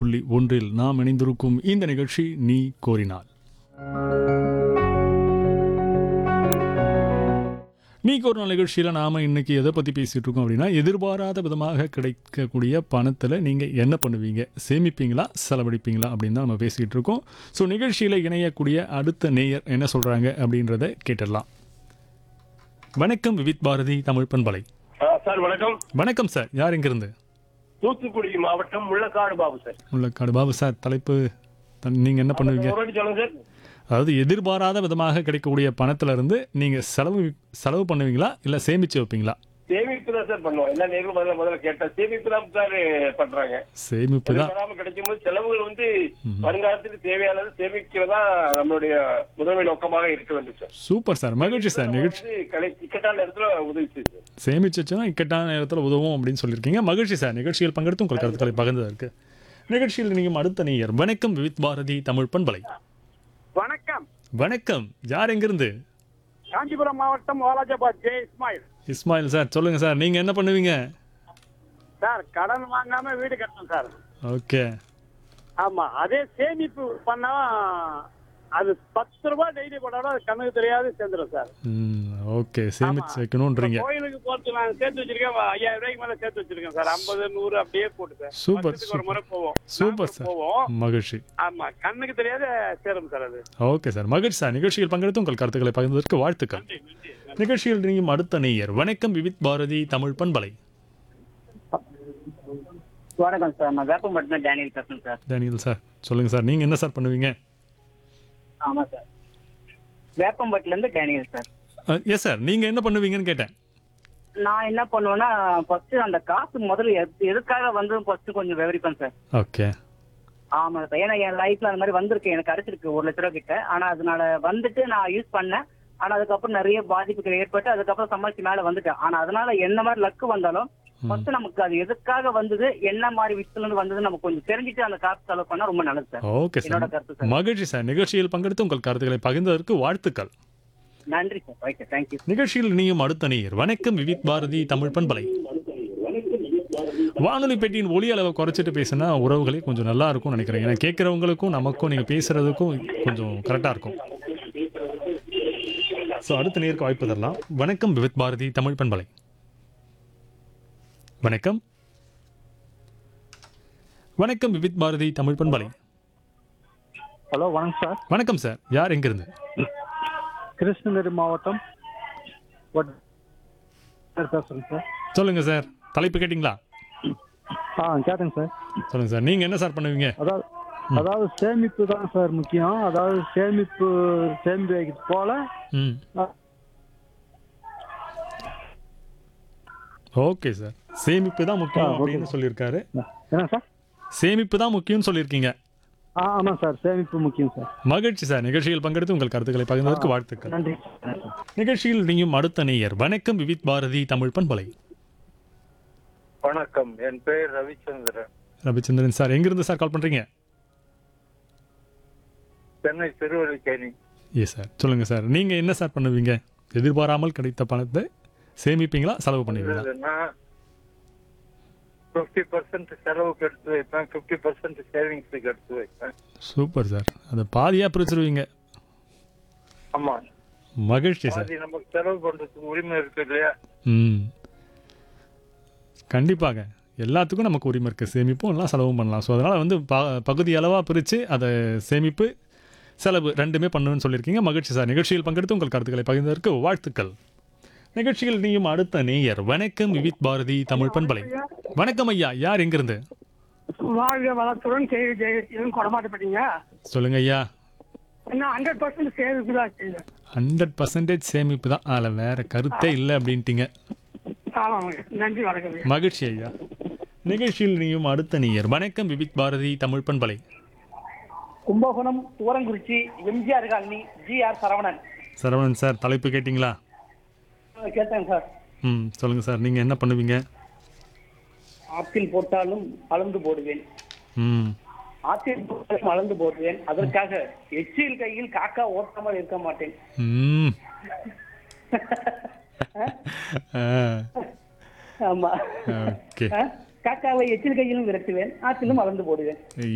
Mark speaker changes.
Speaker 1: புள்ளி ஒன்றில் நாம் இணைந்திருக்கும் இந்த நிகழ்ச்சி நீ கோரினாள் நீ ஒரு நாள் நிகழ்ச்சியில் நாம் இன்னைக்கு எதை பற்றி பேசிகிட்டு இருக்கோம் அப்படின்னா எதிர்பாராத விதமாக கிடைக்கக்கூடிய பணத்தில் நீங்கள் என்ன பண்ணுவீங்க சேமிப்பீங்களா செலவழிப்பீங்களா அப்படின்னு தான் நம்ம பேசிக்கிட்டு இருக்கோம் ஸோ நிகழ்ச்சியில் இணையக்கூடிய அடுத்த நேயர் என்ன சொல்கிறாங்க அப்படின்றத கேட்டுடலாம் வணக்கம் விவித் பாரதி தமிழ் பண்பலை
Speaker 2: ஆ, சார் வணக்கம்
Speaker 1: வணக்கம் சார் யார் இங்கிருந்து
Speaker 2: தூத்துக்குடி மாவட்டம் முள்ளக்காடு பாபு சார்
Speaker 1: முள்ளக்காடு பாபு சார் தலைப்பு நீங்கள் என்ன பண்ணுவீங்க
Speaker 2: ஒரு வாட்டி சொல்லுங்க சார்
Speaker 1: அதாவது எதிர்பாராத விதமாக கிடைக்கக்கூடிய பணத்துல இருந்து நீங்கள் செலவு செலவு பண்ணுவீங்களா இல்லை சேமித்து வைப்பீங்களா
Speaker 2: சேமிப்பு தான் சார் பண்ணுவோம் எல்லா நேர்களும் முதல்ல முதல்ல கேட்டேன் சேமிப்பு தான் சார் பண்றாங்க
Speaker 1: சேமிப்பு தான்
Speaker 2: எதிர்பாராம கிடைக்கும் போது செலவுகள் வந்து வருங்காலத்துக்கு தேவையானது சேமிக்கிறதா நம்மளுடைய முதன்மை நோக்கமாக இருக்க வேண்டும் சார்
Speaker 1: சூப்பர் சார் மகிழ்ச்சி சார் நிகழ்ச்சி
Speaker 2: வந்து கடை இக்கட்டான இடத்துல உதவி செய்யுது
Speaker 1: சேமிச்சு வச்சோன்னா இக்கட்டான நேரத்தில் உதவும் அப்படின்னு சொல்லியிருக்கீங்க மகிழ்ச்சி சார் நிகழ்ச்சியில் பங்கெடுத்து உங்கள் கருத்துக்களை பகிர்ந்ததற்கு நிகழ்ச்சியில் நீங்கள் அடுத்த நேயர் வணக்கம் விவித் பாரதி தமிழ் பண்பலை
Speaker 3: வணக்கம்
Speaker 1: வணக்கம் யார் எங்கிருந்து
Speaker 3: காஞ்சிபுரம் மாவட்டம் வாலாஜாபாத் ஜே இஸ்மாயில்
Speaker 1: இஸ்மாயில் சார் சொல்லுங்கள் சார் நீங்கள் என்ன பண்ணுவீங்க
Speaker 3: சார் கடன் வாங்காம வீடு கட்டணும் சார்
Speaker 1: ஓகே
Speaker 3: ஆமா அதே சேமிப்பு பண்ணா அது பத்து ரூபாய் டெய்லி போட்டாலும் அது கண்ணுக்கு தெரியாது சேர்ந்துடும் சார்
Speaker 1: ம் ஓகே சேமிச்சு வைக்கணுன்றீங்க
Speaker 3: கோயிலுக்கு போறது நான் சேர்த்து வச்சிருக்கேன் ஐயாயிரம் ரூபாய்க்கு மேல சேர்த்து வச்சிருக்கேன் சார் ஐம்பது நூறு அப்படியே போட்டு சார்
Speaker 1: சூப்பர்,
Speaker 3: வருஷத்துக்கு ஒரு முறை போவோம்
Speaker 1: சூப்பர்
Speaker 3: நாங்களும்
Speaker 1: சார்
Speaker 3: போவோம்
Speaker 1: மகிழ்ச்சி
Speaker 3: ஆமா கண்ணுக்கு தெரியாத சேரும் சார் அது
Speaker 1: ஓகே சார் மகிழ்ச்சி சார் நிகழ்ச்சியில் பங்கெடுத்து உங்கள் கருத்துக்களை பகிர்ந்ததற்கு வாழ்த்துக்கள்
Speaker 3: நன்றி, நன்றி.
Speaker 1: நிகழ்ச்சியில் நீங்கள் அடுத்த நேயர் வணக்கம் விவித் பாரதி தமிழ் பண்பலை
Speaker 4: வணக்கம் சார் நான் வேப்பம்பட்டினம் டேனியல் பேசுறேன் சார்
Speaker 1: டேனியல் சார் சொல்லுங்கள் சார் நீங்கள் என்ன சார் பண்ணுவீங்க
Speaker 4: ஆமா சார் வேப்பம்பட்டில இருந்து டேனியல் சார்
Speaker 1: எஸ் சார் நீங்கள் என்ன பண்ணுவீங்கன்னு கேட்டேன்
Speaker 4: நான் என்ன பண்ணுவேன்னா ஃபர்ஸ்ட் அந்த காசு முதல்ல எது- எதுக்காக வந்து ஃபர்ஸ்ட் கொஞ்சம் விவரிப்பேன் சார்
Speaker 1: ஓகே
Speaker 4: ஆமா சார் ஏன்னா என் லைஃப்ல அந்த மாதிரி வந்திருக்கு எனக்கு கிடைச்சிருக்கு ஒரு லட்ச ரூபா கிட்ட ஆனா அதனால வந்துட்டு நான் யூஸ் பண்ணேன் ஆனா அதுக்கப்புறம் நிறைய பாதிப்புகள் ஏற்பட்டு அதுக்கப்புறம் சமாளிச்சு மேல வந்துட்டேன் ஆனா அதனால என்ன மாதிரி லக்கு வந்தாலும் ஃபர்ஸ்ட் நமக்கு அது எதுக்காக வந்தது என்ன மாதிரி விஷயத்துல இருந்து வந்தது நம்ம கொஞ்சம் தெரிஞ்சுட்டு அந்த காசு செலவு பண்ணா ரொம்ப நல்லது சார்
Speaker 1: ஓகே
Speaker 4: என்னோட
Speaker 1: சார்
Speaker 4: கருத்து சார்
Speaker 1: மகிழ்ச்சி சார் நிகழ்ச்சியில் பங்கெடுத்து உங்கள் கருத்துக்களை பகிர்ந்ததற்கு வாழ்த்துக்கள்
Speaker 4: நன்றி சார் ஓகே தேங்க்யூ
Speaker 1: நிகழ்ச்சியில் நீயும் அடுத்த நேயர் வணக்கம் விவித் பாரதி தமிழ் பண்பலை வானொலி பெட்டியின் ஒலி அளவை குறைச்சிட்டு பேசினா உறவுகளே கொஞ்சம் நல்லா இருக்கும்னு நினைக்கிறேன் ஏன்னா கேட்குறவங்களுக்கும் நமக்கும் நீங்கள் பேசுறதுக்கும் கொஞ்சம் கரெக்டாக இருக்கும் ஸோ அடுத்த நேருக்கு வாய்ப்பு தரலாம் வணக்கம் விவித் பாரதி தமிழ் பண்பலை வணக்கம் வணக்கம் விவித் பாரதி தமிழ் பண்பலை
Speaker 5: ஹலோ வணக்கம் சார்
Speaker 1: வணக்கம் சார் யார் எங்கிருந்து
Speaker 5: கிருஷ்ணகிரி மாவட்டம் வட்- சார் பேசுறேன் சார்
Speaker 1: சொல்லுங்க சார் தலைப்பு கேட்டிங்களா
Speaker 5: ஆ கேட்டேங்க சார்
Speaker 1: சொல்லுங்க சார் நீங்க என்ன சார் பண்ணுவீங்க
Speaker 5: அதாவது அதாவது சேமிப்பு தான் சார் முக்கியம் அதாவது சேமிப்பு சேமிப்பு வைக்கிறது போல
Speaker 1: ம்
Speaker 5: ஆ,
Speaker 1: ஓகே சார் சேமிப்பு தான் முக்கியம்
Speaker 5: ஆ, ஓகே.
Speaker 1: அப்படின்னு சொல்லியிருக்காரு
Speaker 5: என்ன சார்
Speaker 1: சேமிப்பு தான் முக்கியம்னு சொல்லியிருக்கீங்க
Speaker 5: ஆ ஆமாம் சார் சேமிப்பு முக்கியம் சார்
Speaker 1: மகிழ்ச்சி சார் நிகழ்ச்சியில் பங்கெடுத்து உங்கள் கருத்துக்களை பகிர்ந்ததற்கு வாழ்த்துக்கள்
Speaker 5: நன்றி
Speaker 1: நிகழ்ச்சியில் நீயும் அடுத்த நேயர் வணக்கம் விவித் பாரதி தமிழ் பண்பலை
Speaker 2: வணக்கம் என் பெயர் ரவிச்சந்திரன்
Speaker 1: ரவிச்சந்திரன் சார் எங்கிருந்து சார் கால் பண்றீங்க
Speaker 2: சென்னை திருவல்லிக்கேணி
Speaker 1: ஏ சார் சொல்லுங்க சார் நீங்க என்ன சார் பண்ணுவீங்க எதிர்பாராமல் கிடைத்த பணத்தை சேமிப்பீங்களா செலவு பண்ணுவீங்களா
Speaker 2: நான் ஃபிஃப்டி பர்சன்ட் செலவுக்கு எடுத்து வைப்பேன் ஃபிஃப்டி பர்சன்ட் சேவிங்ஸுக்கு எடுத்து வைப்பேன்
Speaker 1: சூப்பர் சார் அதை பாதியாக பிரிச்சிருவீங்க
Speaker 2: ஆமா
Speaker 1: மகிழ்ச்சி சார்
Speaker 2: பாதி நமக்கு செலவு பண்றதுக்கு உரிமை இருக்கு இல்லையா
Speaker 1: ம் கண்டிப்பாக எல்லாத்துக்கும் நமக்கு உரிமை இருக்குது சேமிப்பும் எல்லாம் செலவும் பண்ணலாம் ஸோ அதனால் வந்து ப பகுதி அளவாக பிரித்து அதை சேமிப்பு செலவு ரெண்டுமே பண்ணணும்னு சொல்லியிருக்கீங்க மகிழ்ச்சி சார் நிகழ்ச்சியில் பங்கெடுத்து உங்கள் கருத்துக்களை பகிர்ந்ததற்கு வாழ்த்துக்கள் நிகழ்ச்சியில் நீயும் அடுத்த நேயர் வணக்கம் விவித் பாரதி தமிழ் பண்பலை வணக்கம் ஐயா யார் எங்கிருந்து
Speaker 6: வாழ்க வளத்துடன் செய்தி ஜெயசீலன் கொடமாட்டப்பட்டீங்க
Speaker 1: சொல்லுங்க ஐயா
Speaker 6: இன்னும் ஹண்ட்ரட் பர்சன்ட் சேவிங்ஸ் தான் செய்யுது
Speaker 1: ஹண்ட்ரட் பர்சன்டேஜ் சேமிப்பு தான் அதில் வேற கருத்தே இல்லை அப்படின்ட்டீங்க
Speaker 6: ஆமாங்க நன்றி வணக்கம்
Speaker 1: மகிழ்ச்சி ஐயா நிகழ்ச்சியில் நீயும் அடுத்த நேயர் வணக்கம் விவித் பாரதி தமிழ் பண்பலை
Speaker 4: Kumbakonam Thurangurichi MGR colony G R Saravanan
Speaker 1: Saravanan sir தலைப்பு கேட்டிங்களா
Speaker 4: கேட்டேன் சார்
Speaker 1: ம் சொல்லுங்கள் சார் நீங்கள் என்ன பண்ணுவீங்க
Speaker 4: ஆப்பிள் போட்டாலும் அளந்து போடுவேன்
Speaker 1: ம்
Speaker 4: ஆற்றில் போட்டாலும் அளந்து போடுவேன் அதற்காக எச்சில் கையில் காக்கா ஓட்டாமல் இருக்க மாட்டேன்
Speaker 1: ம் ஆ
Speaker 4: ஆமா
Speaker 1: ஓகே
Speaker 4: காக்காவை எச்சில் கையிலும் விரட்டுவேன் ஆற்றிலும் அளந்து போடுவேன்